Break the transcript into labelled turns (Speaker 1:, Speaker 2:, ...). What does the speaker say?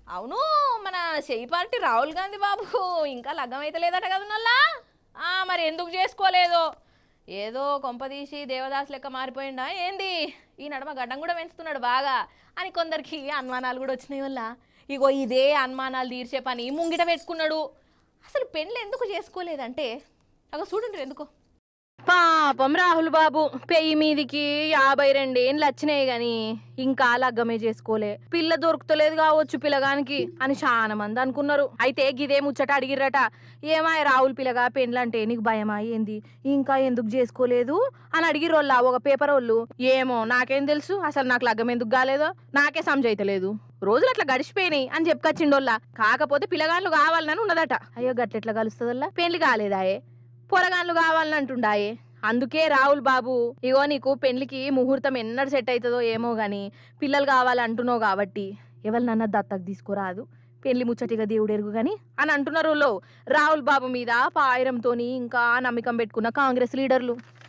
Speaker 1: అవును మన చెయ్యి పార్టీ రాహుల్ గాంధీ బాబు ఇంకా లగ్గం అయితే లేదట కదా నల్లా ఆ, మరి ఎందుకు చేసుకోలేదో ఏదో కొంపదీసి దేవదాస్ లెక్క మారిపోయిండా ఏంది ఈ నడమ గడ్డం కూడా పెంచుతున్నాడు బాగా అని కొందరికి అనుమానాలు కూడా వచ్చినాయి వల్ల ఇగో ఇదే అనుమానాలు తీర్చే పని ముంగిట పెట్టుకున్నాడు అసలు పెళ్ళి ఎందుకు చేసుకోలేదంటే అగో చూడండి ఎందుకో పాపం రాహుల్ బాబు పెయ్యి మీదికి యాభై రెండేళ్ళు వచ్చినాయి గాని ఇంకా లగ్గమే చేసుకోలే పిల్ల దొరుకుతలేదు కావచ్చు పిల్లగానికి అని చాలా మంది అనుకున్నారు అయితే గిదే ముచ్చట అడిగిర్రట ఏమాయ రాహుల్ పిల్లగా పెండ్లంటే నీకు భయమా ఏంది ఇంకా ఎందుకు చేసుకోలేదు అని అడిగిరోళ్ళ ఒక పేపర్ వాళ్ళు ఏమో నాకేం తెలుసు అసలు నాకు లగ్గం ఎందుకు కాలేదో నాకే సమజైతలేదు రోజులు అట్లా గడిచిపోయినాయి అని చెప్పుకొచ్చిండోళ్ళ కాకపోతే పిల్లగాళ్ళు కావాలని ఉన్నదట అయ్యో గట్లెట్లా కలుస్తుందల్లా పెళ్లి కాలేదాయే పొరగాన్లు కావాలని అంటుండాయే అందుకే రాహుల్ బాబు ఇగో నీకు పెళ్లికి ముహూర్తం ఎన్నడు సెట్ అవుతుందో ఏమో గాని పిల్లలు కావాలంటున్నావు కాబట్టి ఎవరినన్నా దత్తకు తీసుకురాదు పెళ్లి ముచ్చటిగా దేవుడు ఎరుగు గాని అని అంటున్నారు లో రాహుల్ బాబు మీద పాయిరంతోని ఇంకా నమ్మకం పెట్టుకున్న కాంగ్రెస్ లీడర్లు